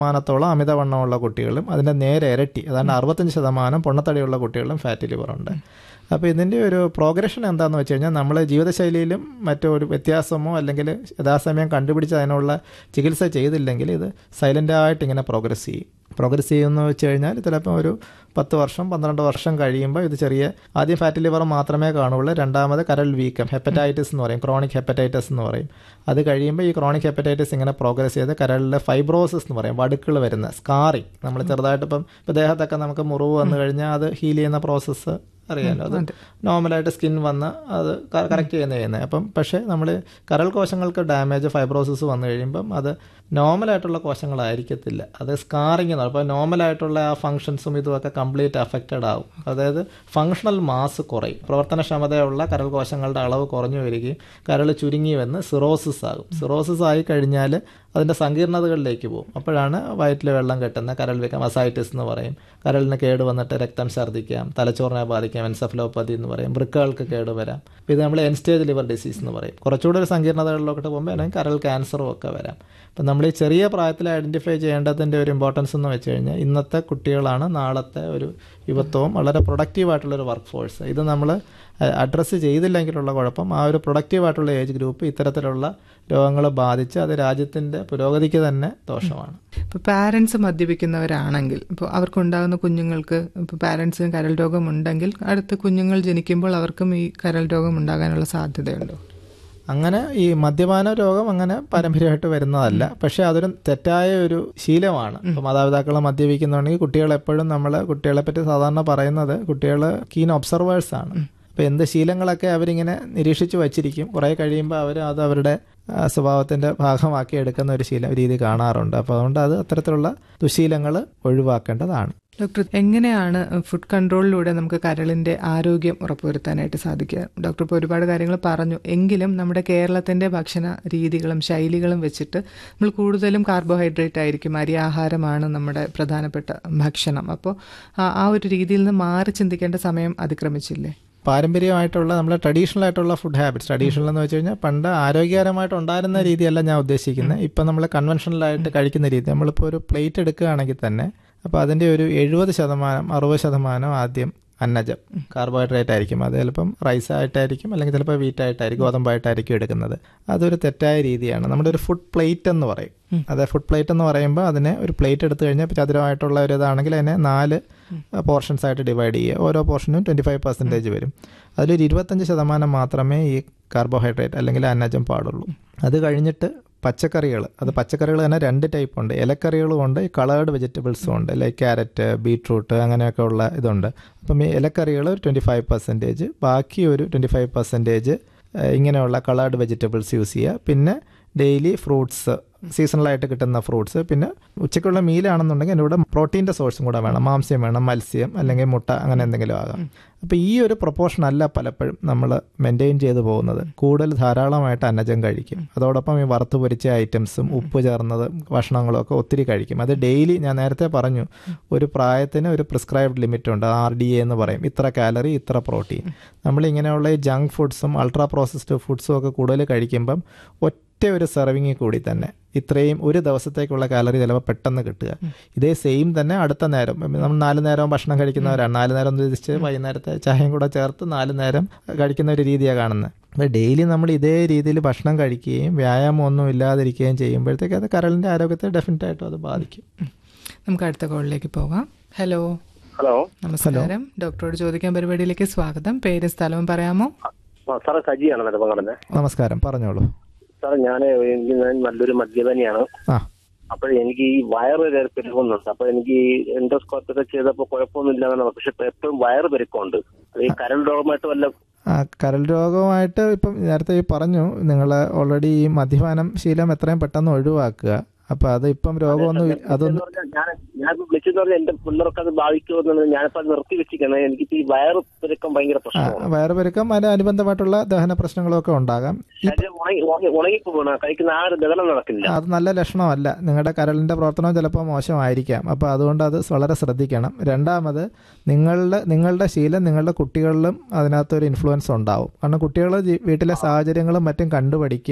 ശതമാനത്തോളം അമിതവണ്ണമുള്ള കുട്ടികളും അതിൻ്റെ നേരെ ഇരട്ടി അതാണ്ട് അറുപത്തഞ്ച് ശതമാനം പൊണ്ണത്തടിയുള്ള കുട്ടികളും ഫാറ്റി ലിവർ ഉണ്ട് അപ്പോൾ ഇതിൻ്റെ ഒരു പ്രോഗ്രഷൻ എന്താണെന്ന് വെച്ച് കഴിഞ്ഞാൽ നമ്മൾ ജീവിതശൈലിയിലും മറ്റോ ഒരു വ്യത്യാസമോ അല്ലെങ്കിൽ യഥാസമയം കണ്ടുപിടിച്ച് അതിനുള്ള ചികിത്സ ചെയ്തില്ലെങ്കിൽ ഇത് സൈലൻ്റായിട്ട് ഇങ്ങനെ പ്രോഗ്രസ് ചെയ്യും പ്രോഗ്രസ് ചെയ്യുമെന്ന് വെച്ച് കഴിഞ്ഞാൽ ചിലപ്പോൾ ഒരു പത്ത് വർഷം പന്ത്രണ്ട് വർഷം കഴിയുമ്പോൾ ഇത് ചെറിയ ആദ്യം ഫാറ്റി ലിവർ മാത്രമേ കാണുള്ളൂ രണ്ടാമത് കരൾ വീക്കം ഹെപ്പറ്റൈറ്റിസ് എന്ന് പറയും ക്രോണിക് ഹെപ്പറ്റൈറ്റിസ് എന്ന് പറയും അത് കഴിയുമ്പോൾ ഈ ക്രോണിക് ഹെപ്പറ്റൈറ്റിസ് ഇങ്ങനെ പ്രോഗ്രസ് ചെയ്ത് കരളിൽ ഫൈബ്രോസിസ് എന്ന് പറയും വടുക്കൾ വരുന്ന സ്കാറിങ് നമ്മൾ ചെറുതായിട്ട് ഇപ്പം ഇപ്പം ദേഹത്തൊക്കെ നമുക്ക് മുറിവ് വന്നു കഴിഞ്ഞാൽ അത് ഹീൽ ചെയ്യുന്ന പ്രോസസ്സ് അറിയാമല്ലോ അത് നോർമലായിട്ട് സ്കിൻ വന്ന് അത് കറക്റ്റ് ചെയ്യുന്ന ചെയ്യുന്നത് അപ്പം പക്ഷേ നമ്മൾ കരൾ കോശങ്ങൾക്ക് ഡാമേജ് ഫൈബ്രോസിസ് വന്നു കഴിയുമ്പം അത് നോർമലായിട്ടുള്ള കോശങ്ങളായിരിക്കത്തില്ല അത് സ്കാറിങ് എന്ന് അപ്പോൾ നോർമലായിട്ടുള്ള ആ ഫങ്ഷൻസും ഇതുമൊക്കെ കംപ്ലീറ്റ് അഫക്റ്റഡ് ആവും അതായത് ഫങ്ഷണൽ മാസ് കുറയും പ്രവർത്തനക്ഷമതയുള്ള കരൾ കോശങ്ങളുടെ അളവ് കുറഞ്ഞു വരികയും കരൾ ചുരുങ്ങി വന്ന് സിറോസിസ് ആകും സിറോസിസ് ആയി കഴിഞ്ഞാൽ അതിൻ്റെ സങ്കീർണതകളിലേക്ക് പോകും അപ്പോഴാണ് വയറ്റിൽ വെള്ളം കെട്ടുന്ന കരൾ വീക്കം അസൈറ്റിസ് എന്ന് പറയും കരളിന് കേട് വന്നിട്ട് രക്തം ഛർദ്ദിക്കാം തലച്ചോറിനെ ബാധിക്കാം എൻസഫലോപ്പതി എന്ന് പറയും വൃക്കകൾക്ക് കേട് വരാം ഇത് നമ്മൾ എൻ സ്റ്റേജ് ലിവർ ഡിസീസ് എന്ന് പറയും കുറച്ചുകൂടി ഒരു സങ്കീർണതകളിലോട്ട് പോകുമ്പോൾ അല്ലെങ്കിൽ കരൾ ക്യാൻസറും ഒക്കെ വരാം അപ്പം നമ്മൾ ഈ ചെറിയ പ്രായത്തിൽ ഐഡൻറ്റിഫൈ ചെയ്യേണ്ടതിൻ്റെ ഒരു ഇമ്പോർട്ടൻസ് എന്ന് വെച്ച് കഴിഞ്ഞാൽ ഇന്നത്തെ കുട്ടികളാണ് നാളത്തെ ഒരു യുവത്വവും വളരെ പ്രൊഡക്റ്റീവായിട്ടുള്ളൊരു വർക്ക് ഫോഴ്സ് ഇത് നമ്മൾ അഡ്രസ്സ് ചെയ്തില്ലെങ്കിലുള്ള കുഴപ്പം ആ ഒരു പ്രൊഡക്റ്റീവായിട്ടുള്ള ഏജ് ഗ്രൂപ്പ് ഇത്തരത്തിലുള്ള രോഗങ്ങൾ ബാധിച്ച് അത് രാജ്യത്തിൻ്റെ പുരോഗതിക്ക് തന്നെ ദോഷമാണ് ഇപ്പോൾ പാരൻസ് മദ്യപിക്കുന്നവരാണെങ്കിൽ ഇപ്പോൾ അവർക്കുണ്ടാകുന്ന കുഞ്ഞുങ്ങൾക്ക് ഇപ്പോൾ പാരൻസിന് കരൾ രോഗം ഉണ്ടെങ്കിൽ അടുത്ത കുഞ്ഞുങ്ങൾ ജനിക്കുമ്പോൾ അവർക്കും ഈ കരൾ രോഗം ഉണ്ടാകാനുള്ള സാധ്യതയുണ്ടോ അങ്ങനെ ഈ മദ്യപാന രോഗം അങ്ങനെ പാരമ്പര്യമായിട്ട് വരുന്നതല്ല പക്ഷെ അതൊരു തെറ്റായ ഒരു ശീലമാണ് ഇപ്പൊ മാതാപിതാക്കൾ മദ്യപിക്കുന്നുണ്ടെങ്കിൽ കുട്ടികൾ എപ്പോഴും നമ്മൾ കുട്ടികളെ പറ്റി സാധാരണ പറയുന്നത് കുട്ടികൾ കീൻ ഒബ്സർവേഴ്സ് ആണ് അപ്പോൾ എന്ത് ശീലങ്ങളൊക്കെ അവരിങ്ങനെ നിരീക്ഷിച്ച് വച്ചിരിക്കും കുറേ കഴിയുമ്പോൾ അവർ അത് അവരുടെ സ്വഭാവത്തിൻ്റെ ഭാഗമാക്കി എടുക്കുന്ന ഒരു ശീലം രീതി കാണാറുണ്ട് അപ്പോൾ അതുകൊണ്ട് അത് അത്തരത്തിലുള്ള ദുശീലങ്ങൾ ഒഴിവാക്കേണ്ടതാണ് ഡോക്ടർ എങ്ങനെയാണ് ഫുഡ് കൺട്രോളിലൂടെ നമുക്ക് കരളിന്റെ ആരോഗ്യം ഉറപ്പുവരുത്താനായിട്ട് സാധിക്കുക ഡോക്ടർ ഇപ്പോൾ ഒരുപാട് കാര്യങ്ങൾ പറഞ്ഞു എങ്കിലും നമ്മുടെ കേരളത്തിന്റെ ഭക്ഷണ രീതികളും ശൈലികളും വെച്ചിട്ട് നമ്മൾ കൂടുതലും കാർബോഹൈഡ്രേറ്റ് ആയിരിക്കും അരി ആഹാരമാണ് നമ്മുടെ പ്രധാനപ്പെട്ട ഭക്ഷണം അപ്പോൾ ആ ഒരു രീതിയിൽ നിന്ന് മാറി ചിന്തിക്കേണ്ട സമയം അതിക്രമിച്ചില്ലേ പാരമ്പര്യമായിട്ടുള്ള നമ്മുടെ ട്രഡീഷണൽ ആയിട്ടുള്ള ഫുഡ് ഹാബിറ്റ്സ് ട്രഡീഷണൽ എന്ന് വെച്ച് കഴിഞ്ഞാൽ പണ്ട് ആരോഗ്യകരമായിട്ട് ഉണ്ടായിരുന്ന രീതിയല്ല ഞാൻ ഉദ്ദേശിക്കുന്നത് ഇപ്പം നമ്മൾ കൺവെൻഷനലായിട്ട് കഴിക്കുന്ന രീതി നമ്മളിപ്പോൾ ഒരു പ്ലേറ്റ് എടുക്കുകയാണെങ്കിൽ തന്നെ അപ്പോൾ അതിൻ്റെ ഒരു എഴുപത് ശതമാനം അറുപത് ശതമാനം ആദ്യം അന്നജം കാർബോഹൈഡ്രേറ്റ് ആയിരിക്കും അത് ചിലപ്പം റൈസ് ആയിട്ടായിരിക്കും അല്ലെങ്കിൽ ചിലപ്പോൾ വീറ്റ് ആയിട്ടായിരിക്കും ഗോതമ്പായിട്ടായിരിക്കും എടുക്കുന്നത് അതൊരു തെറ്റായ രീതിയാണ് നമ്മുടെ ഒരു ഫുഡ് പ്ലേറ്റ് എന്ന് പറയും അതെ ഫുഡ് പ്ലേറ്റ് എന്ന് പറയുമ്പോൾ അതിനെ ഒരു പ്ലേറ്റ് എടുത്തു കഴിഞ്ഞാൽ ചതുരമായിട്ടുള്ള ഒരു ഇതാണെങ്കിൽ അതിനെ നാല് പോർഷൻസ് ആയിട്ട് ഡിവൈഡ് ചെയ്യുക ഓരോ പോർഷനും ട്വൻറ്റി ഫൈവ് പെർസെൻറ്റേജ് വരും അതിലൊരു ഇരുപത്തഞ്ച് ശതമാനം മാത്രമേ ഈ കാർബോഹൈഡ്രേറ്റ് അല്ലെങ്കിൽ അന്നജം പാടുള്ളൂ അത് കഴിഞ്ഞിട്ട് പച്ചക്കറികൾ അത് പച്ചക്കറികൾ തന്നെ രണ്ട് ടൈപ്പ് ഉണ്ട് ഇലക്കറികളും ഉണ്ട് ഈ കളേർഡ് വെജിറ്റബിൾസും ഉണ്ട് ലൈക്ക് ക്യാരറ്റ് ബീട്രൂട്ട് അങ്ങനെയൊക്കെ ഉള്ള ഇതുണ്ട് അപ്പം ഈ ഇലക്കറികൾ ഒരു ട്വൻറ്റി ഫൈവ് പെർസെൻറ്റേജ് ബാക്കി ഒരു ട്വൻറ്റി ഫൈവ് പെർസെൻറ്റേജ് ഇങ്ങനെയുള്ള കളേർഡ് വെജിറ്റബിൾസ് യൂസ് ചെയ്യുക പിന്നെ ഡെയിലി ഫ്രൂട്ട്സ് സീസണലായിട്ട് കിട്ടുന്ന ഫ്രൂട്ട്സ് പിന്നെ ഉച്ചയ്ക്കുള്ള മീലാണെന്നുണ്ടെങ്കിൽ എൻ്റെ കൂടെ പ്രോട്ടീൻ്റെ സോഴ്സും കൂടെ വേണം മാംസ്യം വേണം മത്സ്യം അല്ലെങ്കിൽ മുട്ട അങ്ങനെ എന്തെങ്കിലും ആകാം അപ്പോൾ ഈ ഒരു പ്രൊപ്പോർഷൻ അല്ല പലപ്പോഴും നമ്മൾ മെയിൻറ്റെയിൻ ചെയ്ത് പോകുന്നത് കൂടുതൽ ധാരാളമായിട്ട് അന്നജം കഴിക്കും അതോടൊപ്പം ഈ വറുത്ത് പൊരിച്ച ഐറ്റംസും ഉപ്പ് ചേർന്നത് ഭക്ഷണങ്ങളും ഒക്കെ ഒത്തിരി കഴിക്കും അത് ഡെയിലി ഞാൻ നേരത്തെ പറഞ്ഞു ഒരു പ്രായത്തിന് ഒരു പ്രിസ്ക്രൈബ്ഡ് ലിമിറ്റ് ഉണ്ട് ആർ ഡി എ എന്ന് പറയും ഇത്ര കാലറി ഇത്ര പ്രോട്ടീൻ നമ്മൾ ഇങ്ങനെയുള്ള ഈ ജങ്ക് ഫുഡ്സും അൾട്രാ പ്രോസസ്ഡ് ഫുഡ്സും ഒക്കെ കൂടുതൽ കഴിക്കുമ്പം ഒറ്റ ഒരു സെർവിങ്ങിൽ കൂടി തന്നെ ഇത്രയും ഒരു ദിവസത്തേക്കുള്ള കാലറി ചിലപ്പോൾ പെട്ടെന്ന് കിട്ടുക ഇതേ സെയിം തന്നെ അടുത്ത നേരം നമ്മൾ നാല് നേരം ഭക്ഷണം കഴിക്കുന്നവരാണ് നാല് നേരം തിരിച്ച് വൈകുന്നേരത്തെ ചായയും കൂടെ ചേർത്ത് നാല് നേരം കഴിക്കുന്ന ഒരു രീതിയാണ് കാണുന്നത് അപ്പോൾ ഡെയിലി നമ്മൾ ഇതേ രീതിയിൽ ഭക്ഷണം കഴിക്കുകയും വ്യായാമം ഒന്നും ഇല്ലാതിരിക്കുകയും ചെയ്യുമ്പോഴത്തേക്ക് അത് കരളിൻ്റെ ആരോഗ്യത്തെ ഡെഫിനറ്റ് ആയിട്ടും അത് ബാധിക്കും നമുക്ക് അടുത്ത കോളിലേക്ക് പോകാം ഹലോ ഹലോ നമസ്കാരം ഡോക്ടറോട് ചോദിക്കാൻ പരിപാടിയിലേക്ക് സ്വാഗതം പേരും സ്ഥലവും പറയാമോ സാറേ സജിയാണ് നെടുമങ്ങടന്ന് നമസ്കാരം പറഞ്ഞോളൂ സാറേ ഞാൻ എനിക്ക് ഞാൻ നല്ലൊരു മദ്യപനിയാണ് ആ അപ്പോൾ എനിക്ക് ഈ വയറ് പെരുകുന്നുണ്ട് അപ്പൊ എനിക്ക് എൻഡോസ്കോപ്പ് ഒക്കെ ചെയ്തപ്പോൾ കുഴപ്പമൊന്നുമില്ല എന്നാണ് പക്ഷെ എപ്പോഴും വയറ് പെരുക്കമുണ്ട് അത് ഈ കരൾ രോഗമായിട്ട് വല്ല ആ കരൾ രോഗമായിട്ട് ഇപ്പം നേരത്തെ ഈ പറഞ്ഞു നിങ്ങൾ ഓൾറെഡി ഈ മദ്യപാനം ശീലം എത്രയും പെട്ടെന്ന് ഒഴിവാക്കുക അപ്പൊ അത് ഇപ്പം രോഗമൊന്നും അതൊന്നും ഞാൻ ഞാൻ വിളിച്ചെന്ന് പറഞ്ഞാൽ എന്റെ പിള്ളേർക്ക് അത് ബാധിക്കുമെന്നുള്ളത് ഞാനിപ്പോ അത് നിർത്തി വെച്ചിരിക്കുന്നത് എനിക്ക് ഈ വയറ് പെരുക്കം ഭയങ്കര പ്രശ്നമാണ് വയറുപെരുക്കം അതിന് അനുബന്ധമായിട്ടുള്ള ദഹന പ്രശ്നങ്ങളൊക്കെ ഉണ്ടാകാം ശരീരം ഉണങ്ങി ഉണങ്ങി ഉണങ്ങിപ്പോകണം കഴിക്കുന്ന ആ ഒരു ദഹനം നടക്കില്ല അത് നല്ല ലക്ഷണമല്ല നിങ്ങളുടെ കരളിന്റെ പ്രവർത്തനം ചിലപ്പോൾ മോശമായിരിക്കാം അപ്പോൾ അതുകൊണ്ട് അത് വളരെ ശ്രദ്ധിക്കണം രണ്ടാമത് നിങ്ങളുടെ നിങ്ങളുടെ ശീലം നിങ്ങളുടെ കുട്ടികളിലും അതിനകത്തൊരു ഇൻഫ്ലുവൻസ് ഉണ്ടാവും കാരണം കുട്ടികൾ വീട്ടിലെ സാഹചര്യങ്ങളും മറ്റും കണ്ടുപഠിക്കുകയാണ്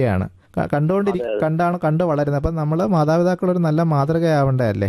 ക- കണ്ടുകൊണ്ടിരി കണ്ടാണ് കണ്ടു വളരുന്നത് അപ്പം നമ്മൾ മാതാപിതാക്കൾ ഒരു നല്ല മാതൃകയാവേണ്ടതല്ലേ